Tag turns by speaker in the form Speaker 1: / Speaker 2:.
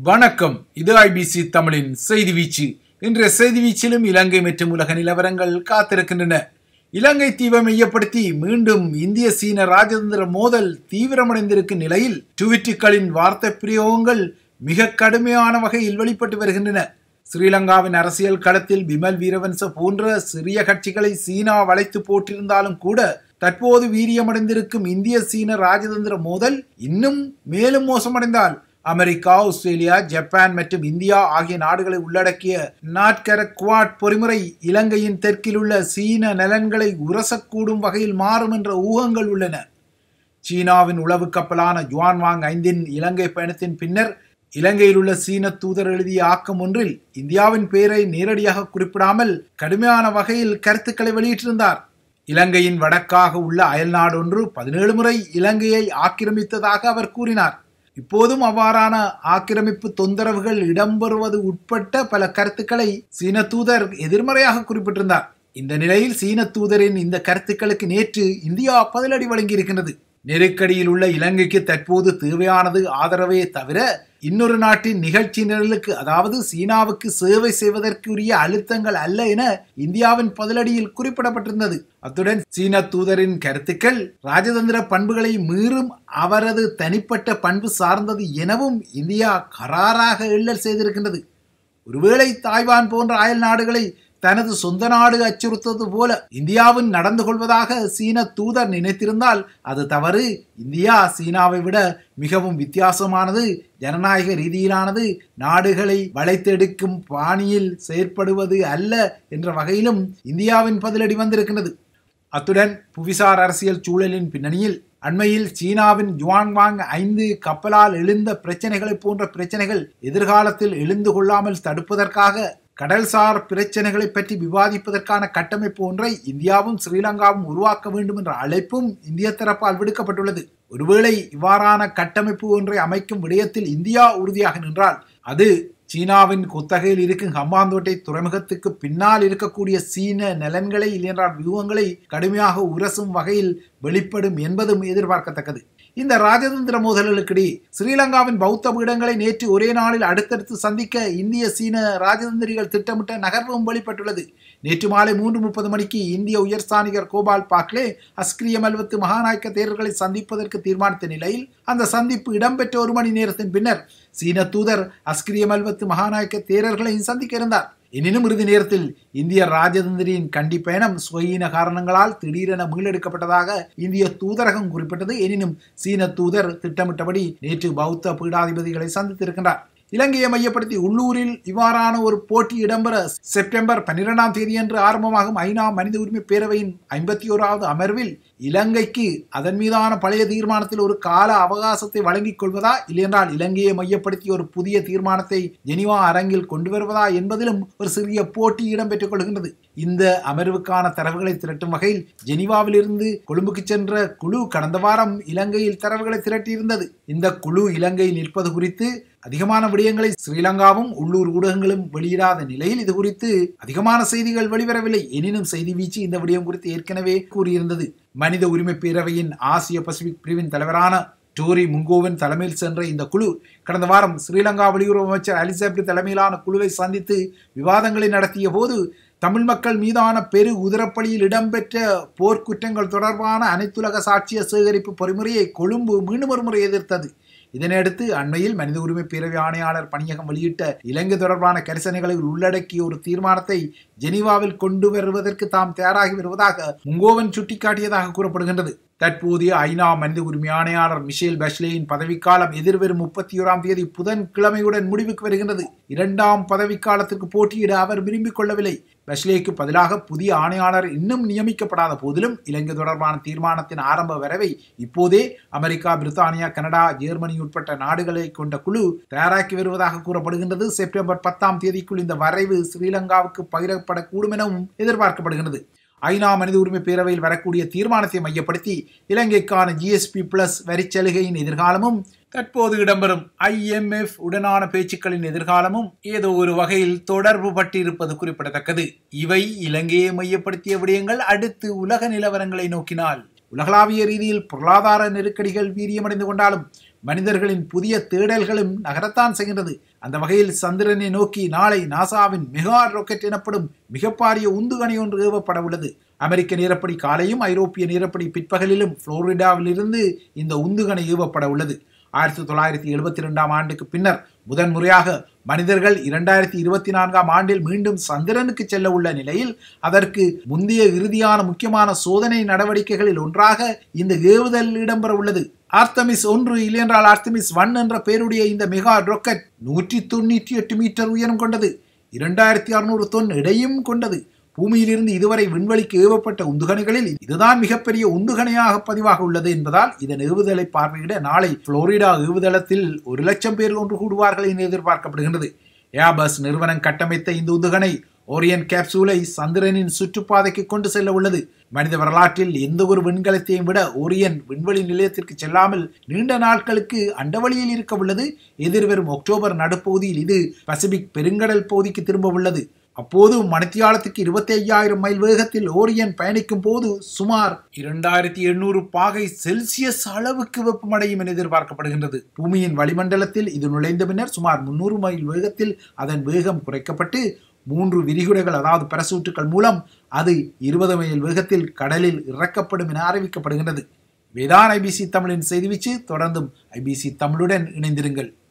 Speaker 1: வணக்கம் இது ஐபிசி தமிழின் செய்தி வீச்சு இன்றைய செய்தி வீச்சிலும் இலங்கை மற்றும் உலக நிலவரங்கள் காத்திருக்கின்றன இலங்கை தீவை மையப்படுத்தி மீண்டும் இந்திய சீன ராஜதந்திர மோதல் தீவிரமடைந்திருக்கும் நிலையில் டுவிட்டுகளின் வார்த்தை பிரயோகங்கள் மிக கடுமையான வகையில் வெளிப்பட்டு வருகின்றன ஸ்ரீலங்காவின் அரசியல் களத்தில் பிமல் வீரவன்ச போன்ற சிறிய கட்சிகளை சீனா வளைத்து போட்டிருந்தாலும் கூட தற்போது வீரியமடைந்திருக்கும் இந்திய சீன ராஜதந்திர மோதல் இன்னும் மேலும் மோசமடைந்தால் அமெரிக்கா ஆஸ்திரேலியா ஜப்பான் மற்றும் இந்தியா ஆகிய நாடுகளை உள்ளடக்கிய நாட்கர குவாட் பொறிமுறை இலங்கையின் தெற்கில் உள்ள சீன நலன்களை உரசக்கூடும் வகையில் மாறும் என்ற ஊகங்கள் உள்ளன சீனாவின் உளவு கப்பலான ஜுவான்வாங் ஐந்தின் இலங்கை பயணத்தின் பின்னர் இலங்கையில் உள்ள சீன தூதர் எழுதிய ஆக்கம் ஒன்றில் இந்தியாவின் பெயரை நேரடியாக குறிப்பிடாமல் கடுமையான வகையில் கருத்துக்களை வெளியிட்டிருந்தார் இலங்கையின் வடக்காக உள்ள அயல்நாடு ஒன்று பதினேழு முறை இலங்கையை ஆக்கிரமித்ததாக அவர் கூறினார் இப்போதும் அவ்வாறான ஆக்கிரமிப்பு தொந்தரவுகள் இடம்பெறுவது உட்பட்ட பல கருத்துக்களை சீன தூதர் எதிர்மறையாக குறிப்பிட்டிருந்தார் இந்த நிலையில் சீன தூதரின் இந்த கருத்துக்களுக்கு நேற்று இந்தியா பதிலடி வழங்கியிருக்கின்றது நெருக்கடியில் உள்ள இலங்கைக்கு தற்போது தேவையானது ஆதரவே தவிர இன்னொரு நாட்டின் நிகழ்ச்சி நிரலுக்கு அதாவது சீனாவுக்கு சேவை செய்வதற்குரிய அழுத்தங்கள் அல்ல என இந்தியாவின் பதிலடியில் குறிப்பிடப்பட்டிருந்தது அத்துடன் சீன தூதரின் கருத்துக்கள் ராஜதந்திர பண்புகளை மீறும் அவரது தனிப்பட்ட பண்பு சார்ந்தது எனவும் இந்தியா கராராக எள்ளல் செய்திருக்கின்றது ஒருவேளை தாய்வான் போன்ற அயல் நாடுகளை தனது சொந்த நாடு அச்சுறுத்தது போல இந்தியாவின் நடந்து கொள்வதாக சீன தூதர் நினைத்திருந்தால் அது தவறு இந்தியா சீனாவை விட மிகவும் வித்தியாசமானது ஜனநாயக ரீதியிலானது நாடுகளை வளைத்தெடுக்கும் பாணியில் செயற்படுவது அல்ல என்ற வகையிலும் இந்தியாவின் பதிலடி வந்திருக்கிறது அத்துடன் புவிசார் அரசியல் சூழலின் பின்னணியில் அண்மையில் சீனாவின் ஜுவான்வாங் ஐந்து கப்பலால் எழுந்த பிரச்சனைகளை போன்ற பிரச்சனைகள் எதிர்காலத்தில் எழுந்து கொள்ளாமல் தடுப்பதற்காக கடல்சார் பிரச்சனைகளை பற்றி விவாதிப்பதற்கான கட்டமைப்பு ஒன்றை இந்தியாவும் ஸ்ரீலங்காவும் உருவாக்க வேண்டும் என்ற அழைப்பும் இந்திய தரப்பால் விடுக்கப்பட்டுள்ளது ஒருவேளை இவ்வாறான கட்டமைப்பு ஒன்றை அமைக்கும் விடயத்தில் இந்தியா உறுதியாக நின்றால் அது சீனாவின் குத்தகையில் இருக்கும் ஹம்பாந்தோட்டை துறைமுகத்துக்கு பின்னால் இருக்கக்கூடிய சீன நலன்களை இல்லையென்றால் வியூகங்களை கடுமையாக உரசும் வகையில் வெளிப்படும் என்பதும் எதிர்பார்க்கத்தக்கது இந்த ராஜதந்திர மோதல்களுக்கிடையே ஸ்ரீலங்காவின் பௌத்த பீடங்களை நேற்று ஒரே நாளில் அடுத்தடுத்து சந்திக்க இந்திய சீன ராஜதந்திரிகள் திட்டமிட்ட நகர்வும் வெளிப்பட்டுள்ளது நேற்று மாலை மூன்று முப்பது மணிக்கு இந்திய உயர்ஸ்தானிகர் கோபால் பாக்லே அஸ்கிரிய மல்வத்து மகாநாயக்க தேர்தல்களை சந்திப்பதற்கு தீர்மானித்த நிலையில் அந்த சந்திப்பு இடம்பெற்ற ஒரு மணி நேரத்தின் பின்னர் சீன தூதர் அஸ்கிரிய மல்வத்து மகாநாயக்க தேரர்களையும் சந்திக்க இருந்தார் எனினும் இறுதி நேரத்தில் இந்திய ராஜதந்திரியின் கண்டி பயணம் சுயீன காரணங்களால் திடீரென மீளெடுக்கப்பட்டதாக இந்திய தூதரகம் குறிப்பிட்டது எனினும் சீன தூதர் திட்டமிட்டபடி நேற்று பௌத்த பீடாதிபதிகளை சந்தித்திருக்கின்றார் இலங்கையை மையப்படுத்தி உள்ளூரில் இவ்வாறான ஒரு போட்டி இடம்பெற செப்டம்பர் பன்னிரெண்டாம் தேதியன்று ஆரம்பமாகும் ஐநா மனித உரிமை பேரவையின் ஐம்பத்தி ஓராவது அமர்வில் இலங்கைக்கு அதன் மீதான பழைய தீர்மானத்தில் ஒரு கால அவகாசத்தை வழங்கிக் கொள்வதா இல்லையென்றால் இலங்கையை மையப்படுத்தி ஒரு புதிய தீர்மானத்தை ஜெனிவா அரங்கில் கொண்டு வருவதா என்பதிலும் ஒரு சிறிய போட்டி இடம்பெற்றுக் கொள்கின்றது இந்த அமர்வுக்கான தரவுகளை திரட்டும் வகையில் ஜெனிவாவிலிருந்து கொழும்புக்கு சென்ற குழு கடந்த வாரம் இலங்கையில் தரவுகளை திரட்டியிருந்தது இந்த குழு இலங்கையில் நிற்பது குறித்து அதிகமான விடயங்களை ஸ்ரீலங்காவும் உள்ளூர் ஊடகங்களும் வெளியிடாத நிலையில் இது குறித்து அதிகமான செய்திகள் வெளிவரவில்லை எனினும் செய்தி வீச்சு இந்த விடயம் குறித்து ஏற்கனவே கூறியிருந்தது மனித உரிமை பேரவையின் ஆசிய பசிபிக் பிரிவின் தலைவரான டோரி முங்கோவன் தலைமையில் சென்ற இந்த குழு கடந்த வாரம் ஸ்ரீலங்கா வெளியுறவு அமைச்சர் அலிசப்ரி தலைமையிலான குழுவை சந்தித்து விவாதங்களை நடத்திய போது தமிழ் மக்கள் மீதான பெரு உதரப்பள்ளியில் இடம்பெற்ற போர்க்குற்றங்கள் தொடர்பான அனைத்துலக சாட்சிய சேகரிப்பு பொறிமுறையை கொழும்பு மீண்டும் ஒரு முறை எதிர்த்தது இதனையடுத்து அண்மையில் மனித உரிமை பேரவை ஆணையாளர் பணியகம் வெளியிட்ட இலங்கை தொடர்பான கரிசனைகளை உள்ளடக்கிய ஒரு தீர்மானத்தை ஜெனீவாவில் கொண்டு வருவதற்கு தாம் தயாராகி வருவதாக முங்கோவன் சுட்டிக்காட்டியதாக கூறப்படுகின்றது தற்போதைய ஐநா மனித உரிமை ஆணையாளர் மிஷேல் பஷ்லேயின் பதவிக்காலம் எதிர்வரும் முப்பத்தி ஓராம் தேதி புதன் கிழமையுடன் முடிவுக்கு வருகின்றது இரண்டாம் பதவிக்காலத்திற்கு போட்டியிட அவர் விரும்பிக் கொள்ளவில்லை பஷ்லேக்கு பதிலாக புதிய ஆணையாளர் இன்னும் நியமிக்கப்படாத போதிலும் இலங்கை தொடர்பான தீர்மானத்தின் ஆரம்ப வரவை இப்போதே அமெரிக்கா பிரித்தானியா கனடா ஜெர்மனி உட்பட்ட நாடுகளை கொண்ட குழு தயாராக்கி வருவதாக கூறப்படுகின்றது செப்டம்பர் பத்தாம் தேதிக்குள் இந்த வரைவு ஸ்ரீலங்காவுக்கு பகிரப்படக்கூடும் எனவும் எதிர்பார்க்கப்படுகிறது ஐநா மனித உரிமை பேரவையில் வரக்கூடிய தீர்மானத்தை மையப்படுத்தி இலங்கைக்கான ஜிஎஸ்பி பிளஸ் வரிச்சலுகையின் எதிர்காலமும் தற்போது இடம்பெறும் ஐஎம்எஃப் உடனான பேச்சுக்களின் எதிர்காலமும் ஏதோ ஒரு வகையில் தொடர்பு பட்டிருப்பது குறிப்பிடத்தக்கது இவை இலங்கையை மையப்படுத்திய விடயங்கள் அடுத்து உலக நிலவரங்களை நோக்கினால் உலகளாவிய ரீதியில் பொருளாதார நெருக்கடிகள் வீரியமடைந்து கொண்டாலும் மனிதர்களின் புதிய தேடல்களும் நகரத்தான் செய்கின்றது அந்த வகையில் சந்திரனை நோக்கி நாளை நாசாவின் மெகா ராக்கெட் எனப்படும் மிகப்பாரிய உந்துகணை ஒன்று ஏவப்பட உள்ளது அமெரிக்க நேரப்படி காலையும் ஐரோப்பிய நேரப்படி பிற்பகலிலும் புளோரிடாவிலிருந்து இந்த உந்துகணை ஏவப்பட உள்ளது ஆயிரத்தி தொள்ளாயிரத்தி எழுபத்தி இரண்டாம் ஆண்டுக்கு பின்னர் முதன்முறையாக மனிதர்கள் இரண்டாயிரத்தி இருபத்தி நான்காம் ஆண்டில் மீண்டும் சந்திரனுக்கு செல்ல உள்ள நிலையில் அதற்கு முந்தைய இறுதியான முக்கியமான சோதனை நடவடிக்கைகளில் ஒன்றாக இந்த ஏவுதல் இடம்பெற உள்ளது ஆர்த்தமிஸ் ஒன்று இல்லையென்றால் ஆர்த்தமிஸ் ஒன் என்ற பெயருடைய இந்த மெகா ராக்கெட் நூற்றி தொண்ணூற்றி எட்டு மீட்டர் உயரம் கொண்டது இரண்டாயிரத்தி அறுநூறு தொன் எடையும் கொண்டது பூமியிலிருந்து இதுவரை விண்வெளிக்கு ஏவப்பட்ட உந்துகணைகளில் இதுதான் மிகப்பெரிய உந்துகணையாக பதிவாக உள்ளது என்பதால் இதன் ஏவுதலை பார்வையிட நாளை புளோரிடா ஏவுதளத்தில் ஒரு லட்சம் பேர் ஒன்று கூடுவார்கள் என எதிர்பார்க்கப்படுகின்றது ஏர்பஸ் நிறுவனம் கட்டமைத்த இந்த உந்துகணை ஓரியன் கேப்சூலை சந்திரனின் சுற்றுப்பாதைக்கு கொண்டு செல்ல உள்ளது மனித வரலாற்றில் எந்த ஒரு விண்கலத்தையும் விட ஓரியன் விண்வெளி நிலையத்திற்கு செல்லாமல் நீண்ட நாட்களுக்கு அண்டவழியில் இருக்க உள்ளது எதிர்வரும் அக்டோபர் நடுப்பகுதியில் இது பசிபிக் பெருங்கடல் பகுதிக்கு திரும்ப உள்ளது அப்போது மணித்தியாலத்துக்கு இருபத்தி ஐயாயிரம் மைல் வேகத்தில் ஓரியன் பயணிக்கும் போது சுமார் இரண்டாயிரத்தி எண்ணூறு பாகை செல்சியஸ் அளவுக்கு வெப்பமடையும் என எதிர்பார்க்கப்படுகின்றது பூமியின் வளிமண்டலத்தில் இது நுழைந்த பின்னர் சுமார் முன்னூறு மைல் வேகத்தில் அதன் வேகம் குறைக்கப்பட்டு மூன்று விரிகுடைகள் அதாவது பரசூட்டுகள் மூலம் அது இருபது மைல் வேகத்தில் கடலில் இறக்கப்படும் என அறிவிக்கப்படுகின்றது வேதான் ஐபிசி தமிழின் செய்தி வீச்சு தொடர்ந்தும் ஐபிசி தமிழுடன் இணைந்திருங்கள்